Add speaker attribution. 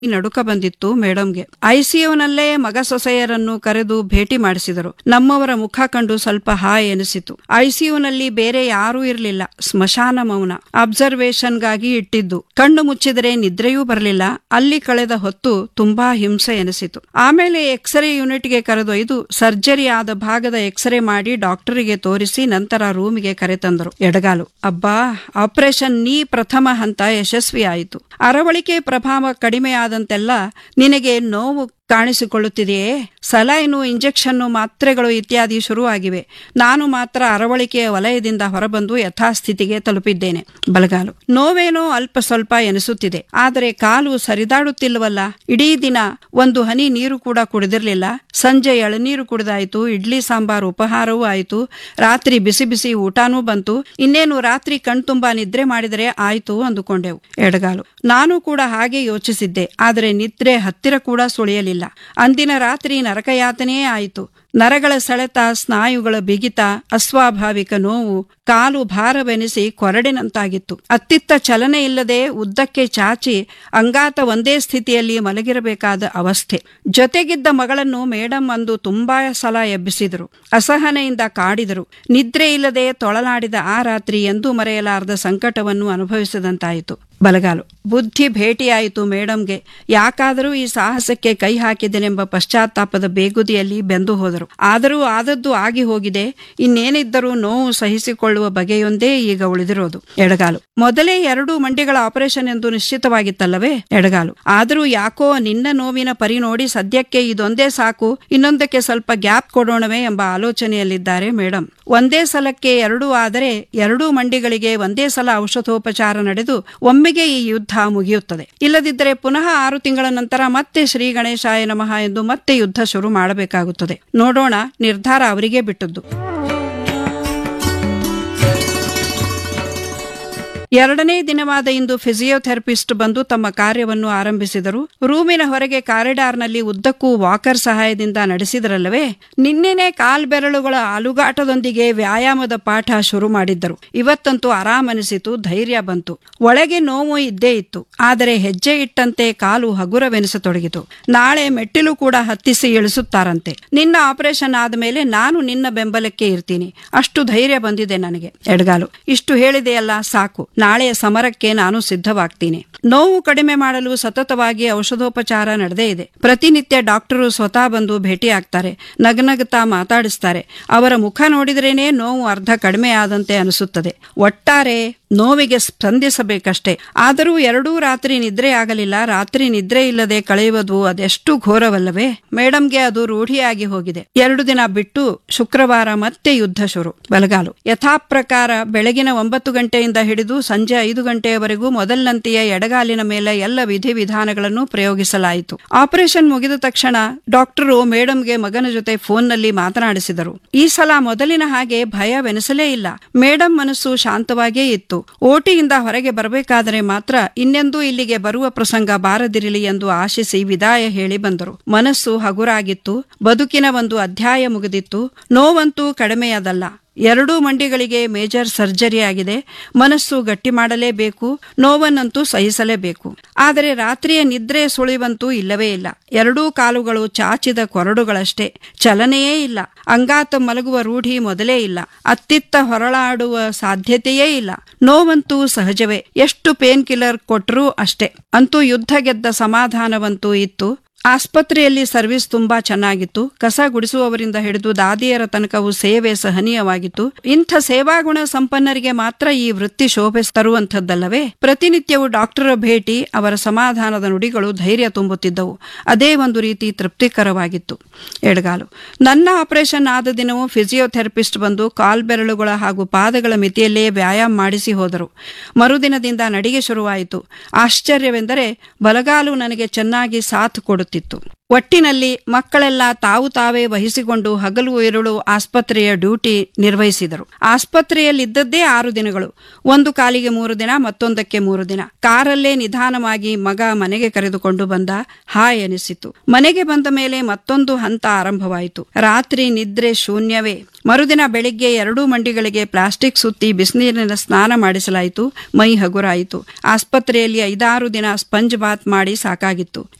Speaker 1: ನಡುಕ ಬಂದಿತ್ತು ಮೇಡಂಗೆ ಐಸಿಯುನಲ್ಲೇ ಮಗ ಸೊಸೆಯರನ್ನು ಕರೆದು ಭೇಟಿ ಮಾಡಿಸಿದರು ನಮ್ಮವರ ಮುಖ ಕಂಡು ಸ್ವಲ್ಪ ಹಾಯ್ ಎನಿಸಿತು ಐಸಿಯುನಲ್ಲಿ ಬೇರೆ ಯಾರೂ ಇರಲಿಲ್ಲ ಸ್ಮಶಾನ ಮೌನ ಅಬ್ಸರ್ವೇಷನ್ಗಾಗಿ ಇಟ್ಟಿದ್ದು ಕಣ್ಣು ಮುಚ್ಚಿದರೆ ನಿದ್ರೆಯೂ ಬರಲಿಲ್ಲ ಅಲ್ಲಿ ಕಳೆದ ಹೊತ್ತು ತುಂಬಾ ಹಿಂಸೆ ಎನಿಸಿತು ಆಮೇಲೆ ಎಕ್ಸ್ರೇ ಯೂನಿಟ್ಗೆ ಕರೆದೊಯ್ದು ಸರ್ಜರಿ ಆದ ಭಾಗದ ಎಕ್ಸ್ರೇ ಮಾಡಿ ಡಾಕ್ಟರಿಗೆ ತೋರಿಸಿ ನಂತರ ರೂಮಿಗೆ ಕರೆತಂದರು ಎಡಗಾಲು ಅಬ್ಬಾ ಆಪರೇಷನ್ ನೀ ಪ್ರಥಮ ಹಂತ ಯಶಸ್ವಿ ಆಯಿತು ಅರವಳಿಕೆ ಪ್ರಭಾವ ಕಡಿಮೆಯಾದಂತೆಲ್ಲ ನಿನಗೆ ನೋವು ಕಾಣಿಸಿಕೊಳ್ಳುತ್ತಿದೆಯೇ ಸಲೈನು ಇಂಜೆಕ್ಷನ್ನು ಮಾತ್ರೆಗಳು ಇತ್ಯಾದಿ ಶುರುವಾಗಿವೆ ನಾನು ಮಾತ್ರ ಅರವಳಿಕೆಯ ವಲಯದಿಂದ ಹೊರಬಂದು ಯಥಾಸ್ಥಿತಿಗೆ ತಲುಪಿದ್ದೇನೆ ಬಲಗಾಲು ನೋವೇನೋ ಅಲ್ಪ ಸ್ವಲ್ಪ ಎನಿಸುತ್ತಿದೆ ಆದರೆ ಕಾಲು ಸರಿದಾಡುತ್ತಿಲ್ಲವಲ್ಲ ಇಡೀ ದಿನ ಒಂದು ಹನಿ ನೀರು ಕೂಡ ಕುಡಿದಿರಲಿಲ್ಲ ಸಂಜೆ ಎಳನೀರು ಕುಡಿದಾಯಿತು ಇಡ್ಲಿ ಸಾಂಬಾರು ಉಪಹಾರವೂ ಆಯಿತು ರಾತ್ರಿ ಬಿಸಿ ಬಿಸಿ ಊಟನೂ ಬಂತು ಇನ್ನೇನು ರಾತ್ರಿ ಕಣ್ತುಂಬಾ ನಿದ್ರೆ ಮಾಡಿದರೆ ಆಯಿತು ಅಂದುಕೊಂಡೆವು ಎಡಗಾಲು ನಾನು ಕೂಡ ಹಾಗೆ ಯೋಚಿಸಿದ್ದೆ ಆದರೆ ನಿದ್ರೆ ಹತ್ತಿರ ಕೂಡ ಸುಳಿಯಲಿಲ್ಲ ಅಂದಿನ ರಾತ್ರಿ ನರಕಯಾತನೆಯೇ ಆಯಿತು ನರಗಳ ಸೆಳೆತ ಸ್ನಾಯುಗಳ ಬಿಗಿತ ಅಸ್ವಾಭಾವಿಕ ನೋವು ಕಾಲು ಭಾರವೆನಿಸಿ ಕೊರಡಿನಂತಾಗಿತ್ತು ಅತ್ತಿತ್ತ ಚಲನೆ ಇಲ್ಲದೆ ಉದ್ದಕ್ಕೆ ಚಾಚಿ ಅಂಗಾತ ಒಂದೇ ಸ್ಥಿತಿಯಲ್ಲಿ ಮಲಗಿರಬೇಕಾದ ಅವಸ್ಥೆ ಜೊತೆಗಿದ್ದ ಮಗಳನ್ನು ಮೇಡಂ ಅಂದು ತುಂಬಾ ಸಲ ಎಬ್ಬಿಸಿದರು ಅಸಹನೆಯಿಂದ ಕಾಡಿದರು ನಿದ್ರೆ ಇಲ್ಲದೆ ತೊಳಲಾಡಿದ ಆ ರಾತ್ರಿ ಎಂದೂ ಮರೆಯಲಾರದ ಸಂಕಟವನ್ನು ಅನುಭವಿಸಿದಂತಾಯಿತು ಬಲಗಾಲು ಬುದ್ಧಿ ಭೇಟಿಯಾಯಿತು ಮೇಡಂಗೆ ಯಾಕಾದರೂ ಈ ಸಾಹಸಕ್ಕೆ ಕೈ ಹಾಕಿದೆನೆಂಬ ಪಶ್ಚಾತ್ತಾಪದ ಬೇಗುದಿಯಲ್ಲಿ ಬೆಂದು ಹೋದರು ಆದರೂ ಆದದ್ದು ಆಗಿ ಹೋಗಿದೆ ಇನ್ನೇನಿದ್ದರೂ ನೋವು ಸಹಿಸಿಕೊಳ್ಳುವ ಬಗೆಯೊಂದೇ ಈಗ ಉಳಿದಿರೋದು ಎಡಗಾಲು ಮೊದಲೇ ಎರಡು ಮಂಡಿಗಳ ಆಪರೇಷನ್ ಎಂದು ನಿಶ್ಚಿತವಾಗಿತ್ತಲ್ಲವೇ ಎಡಗಾಲು ಆದರೂ ಯಾಕೋ ನಿನ್ನ ನೋವಿನ ಪರಿ ನೋಡಿ ಸದ್ಯಕ್ಕೆ ಇದೊಂದೇ ಸಾಕು ಇನ್ನೊಂದಕ್ಕೆ ಸ್ವಲ್ಪ ಗ್ಯಾಪ್ ಕೊಡೋಣವೇ ಎಂಬ ಆಲೋಚನೆಯಲ್ಲಿದ್ದಾರೆ ಮೇಡಂ ಒಂದೇ ಸಲಕ್ಕೆ ಎರಡೂ ಆದರೆ ಎರಡೂ ಮಂಡಿಗಳಿಗೆ ಒಂದೇ ಸಲ ಔಷಧೋಪಚಾರ ನಡೆದು ಒಮ್ಮೆಗೆ ಈ ಯುದ್ಧ ಮುಗಿಯುತ್ತದೆ ಇಲ್ಲದಿದ್ದರೆ ಪುನಃ ಆರು ತಿಂಗಳ ನಂತರ ಮತ್ತೆ ಶ್ರೀ ಗಣೇಶಾಯ ನಮಃ ಎಂದು ಮತ್ತೆ ಯುದ್ಧ ಶುರು ಮಾಡಬೇಕಾಗುತ್ತದೆ ನೋಡೋಣ ನಿರ್ಧಾರ ಅವರಿಗೆ ಬಿಟ್ಟದ್ದು ಎರಡನೇ ದಿನವಾದ ಇಂದು ಫಿಸಿಯೋಥೆರಪಿಸ್ಟ್ ಬಂದು ತಮ್ಮ ಕಾರ್ಯವನ್ನು ಆರಂಭಿಸಿದರು ರೂಮಿನ ಹೊರಗೆ ಕಾರಿಡಾರ್ನಲ್ಲಿ ಉದ್ದಕ್ಕೂ ವಾಕರ್ ಸಹಾಯದಿಂದ ನಡೆಸಿದರಲ್ಲವೇ ನಿನ್ನೆನೆ ಕಾಲ್ಬೆರಳುಗಳ ಅಲುಗಾಟದೊಂದಿಗೆ ವ್ಯಾಯಾಮದ ಪಾಠ ಶುರು ಮಾಡಿದ್ದರು ಇವತ್ತಂತೂ ಆರಾಮನಿಸಿತು ಧೈರ್ಯ ಬಂತು ಒಳಗೆ ನೋವು ಇದ್ದೇ ಇತ್ತು ಆದರೆ ಹೆಜ್ಜೆ ಇಟ್ಟಂತೆ ಕಾಲು ಹಗುರವೆನಿಸತೊಡಗಿತು ನಾಳೆ ಮೆಟ್ಟಿಲು ಕೂಡ ಹತ್ತಿಸಿ ಇಳಿಸುತ್ತಾರಂತೆ ನಿನ್ನ ಆಪರೇಷನ್ ಆದಮೇಲೆ ನಾನು ನಿನ್ನ ಬೆಂಬಲಕ್ಕೆ ಇರ್ತೀನಿ ಅಷ್ಟು ಧೈರ್ಯ ಬಂದಿದೆ ನನಗೆ ಎಡಗಾಲು ಇಷ್ಟು ಹೇಳಿದೆಯಲ್ಲ ಸಾಕು ನಾಳೆಯ ಸಮರಕ್ಕೆ ನಾನು ಸಿದ್ಧವಾಗ್ತೀನಿ ನೋವು ಕಡಿಮೆ ಮಾಡಲು ಸತತವಾಗಿ ಔಷಧೋಪಚಾರ ನಡೆದೇ ಇದೆ ಪ್ರತಿನಿತ್ಯ ಡಾಕ್ಟರು ಸ್ವತಃ ಬಂದು ಭೇಟಿಯಾಗ್ತಾರೆ ನಗನಗುತ್ತಾ ಮಾತಾಡಿಸ್ತಾರೆ ಅವರ ಮುಖ ನೋಡಿದ್ರೇನೆ ನೋವು ಅರ್ಧ ಕಡಿಮೆ ಆದಂತೆ ಅನಿಸುತ್ತದೆ ಒಟ್ಟಾರೆ ನೋವಿಗೆ ಸ್ಪಂದಿಸಬೇಕಷ್ಟೇ ಆದರೂ ಎರಡೂ ರಾತ್ರಿ ನಿದ್ರೆ ಆಗಲಿಲ್ಲ ರಾತ್ರಿ ನಿದ್ರೆ ಇಲ್ಲದೆ ಕಳೆಯುವುದು ಅದೆಷ್ಟು ಘೋರವಲ್ಲವೇ ಮೇಡಂಗೆ ಅದು ರೂಢಿಯಾಗಿ ಹೋಗಿದೆ ಎರಡು ದಿನ ಬಿಟ್ಟು ಶುಕ್ರವಾರ ಮತ್ತೆ ಯುದ್ಧ ಶುರು ಬಲಗಾಲು ಯಥಾಪ್ರಕಾರ ಬೆಳಗಿನ ಒಂಬತ್ತು ಗಂಟೆಯಿಂದ ಹಿಡಿದು ಸಂಜೆ ಐದು ಗಂಟೆಯವರೆಗೂ ಮೊದಲಿನಂತೆಯೇ ಎಡಗಾಲಿನ ಮೇಲೆ ಎಲ್ಲ ವಿಧಿವಿಧಾನಗಳನ್ನು ಪ್ರಯೋಗಿಸಲಾಯಿತು ಆಪರೇಷನ್ ಮುಗಿದ ತಕ್ಷಣ ಡಾಕ್ಟರು ಮೇಡಂಗೆ ಮಗನ ಜೊತೆ ಫೋನ್ನಲ್ಲಿ ಮಾತನಾಡಿಸಿದರು ಈ ಸಲ ಮೊದಲಿನ ಹಾಗೆ ಭಯವೆನಿಸಲೇ ಇಲ್ಲ ಮೇಡಂ ಮನಸ್ಸು ಶಾಂತವಾಗೇ ಇತ್ತು ಓಟಿಯಿಂದ ಹೊರಗೆ ಬರಬೇಕಾದರೆ ಮಾತ್ರ ಇನ್ನೆಂದೂ ಇಲ್ಲಿಗೆ ಬರುವ ಪ್ರಸಂಗ ಬಾರದಿರಲಿ ಎಂದು ಆಶಿಸಿ ವಿದಾಯ ಹೇಳಿ ಬಂದರು ಮನಸ್ಸು ಹಗುರಾಗಿತ್ತು ಬದುಕಿನ ಒಂದು ಅಧ್ಯಾಯ ಮುಗಿದಿತ್ತು ನೋವಂತೂ ಕಡಿಮೆಯದಲ್ಲ ಎರಡೂ ಮಂಡಿಗಳಿಗೆ ಮೇಜರ್ ಸರ್ಜರಿ ಆಗಿದೆ ಮನಸ್ಸು ಗಟ್ಟಿ ಮಾಡಲೇಬೇಕು ನೋವನ್ನಂತೂ ಸಹಿಸಲೇಬೇಕು ಆದರೆ ರಾತ್ರಿಯ ನಿದ್ರೆ ಸುಳಿವಂತೂ ಇಲ್ಲವೇ ಇಲ್ಲ ಎರಡೂ ಕಾಲುಗಳು ಚಾಚಿದ ಕೊರಡುಗಳಷ್ಟೇ ಚಲನೆಯೇ ಇಲ್ಲ ಅಂಗಾತ ಮಲಗುವ ರೂಢಿ ಮೊದಲೇ ಇಲ್ಲ ಅತ್ತಿತ್ತ ಹೊರಳಾಡುವ ಸಾಧ್ಯತೆಯೇ ಇಲ್ಲ ನೋವಂತೂ ಸಹಜವೇ ಎಷ್ಟು ಪೇನ್ ಕಿಲ್ಲರ್ ಕೊಟ್ಟರೂ ಅಷ್ಟೇ ಅಂತೂ ಯುದ್ಧ ಗೆದ್ದ ಸಮಾಧಾನವಂತೂ ಇತ್ತು ಆಸ್ಪತ್ರೆಯಲ್ಲಿ ಸರ್ವಿಸ್ ತುಂಬಾ ಚೆನ್ನಾಗಿತ್ತು ಕಸ ಗುಡಿಸುವವರಿಂದ ಹಿಡಿದು ದಾದಿಯರ ತನಕವೂ ಸೇವೆ ಸಹನೀಯವಾಗಿತ್ತು ಇಂಥ ಸೇವಾಗುಣ ಸಂಪನ್ನರಿಗೆ ಮಾತ್ರ ಈ ವೃತ್ತಿ ಶೋಭೆ ತರುವಂಥದ್ದಲ್ಲವೇ ಪ್ರತಿನಿತ್ಯವೂ ಡಾಕ್ಟರ ಭೇಟಿ ಅವರ ಸಮಾಧಾನದ ನುಡಿಗಳು ಧೈರ್ಯ ತುಂಬುತ್ತಿದ್ದವು ಅದೇ ಒಂದು ರೀತಿ ತೃಪ್ತಿಕರವಾಗಿತ್ತು ಎಡಗಾಲು ನನ್ನ ಆಪರೇಷನ್ ಆದ ದಿನವೂ ಫಿಸಿಯೋಥೆರಪಿಸ್ಟ್ ಬಂದು ಕಾಲ್ಬೆರಳುಗಳ ಹಾಗೂ ಪಾದಗಳ ಮಿತಿಯಲ್ಲೇ ವ್ಯಾಯಾಮ ಮಾಡಿಸಿ ಹೋದರು ಮರುದಿನದಿಂದ ನಡಿಗೆ ಶುರುವಾಯಿತು ಆಶ್ಚರ್ಯವೆಂದರೆ ಬಲಗಾಲು ನನಗೆ ಚೆನ್ನಾಗಿ ಸಾಥ್ ಕೊಡುತ್ತೆ ಬರುತ್ತಿತ್ತು ಒಟ್ಟಿನಲ್ಲಿ ಮಕ್ಕಳೆಲ್ಲ ತಾವು ತಾವೇ ವಹಿಸಿಕೊಂಡು ಹಗಲು ಇರುಳು ಆಸ್ಪತ್ರೆಯ ಡ್ಯೂಟಿ ನಿರ್ವಹಿಸಿದರು ಆಸ್ಪತ್ರೆಯಲ್ಲಿದ್ದದ್ದೇ ಆರು ದಿನಗಳು ಒಂದು ಕಾಲಿಗೆ ಮೂರು ದಿನ ಮತ್ತೊಂದಕ್ಕೆ ಮೂರು ದಿನ ಕಾರಲ್ಲೇ ನಿಧಾನವಾಗಿ ಮಗ ಮನೆಗೆ ಕರೆದುಕೊಂಡು ಬಂದ ಹಾಯ್ ಎನಿಸಿತು ಮನೆಗೆ ಬಂದ ಮೇಲೆ ಮತ್ತೊಂದು ಹಂತ ಆರಂಭವಾಯಿತು ರಾತ್ರಿ ನಿದ್ರೆ ಶೂನ್ಯವೇ ಮರುದಿನ ಬೆಳಿಗ್ಗೆ ಎರಡೂ ಮಂಡಿಗಳಿಗೆ ಪ್ಲಾಸ್ಟಿಕ್ ಸುತ್ತಿ ಬಿಸಿನೀರಿನ ಸ್ನಾನ ಮಾಡಿಸಲಾಯಿತು ಮೈ ಹಗುರಾಯಿತು ಆಸ್ಪತ್ರೆಯಲ್ಲಿ ಐದಾರು ದಿನ ಸ್ಪಂಜ್ ಬಾತ್ ಮಾಡಿ ಸಾಕಾಗಿತ್ತು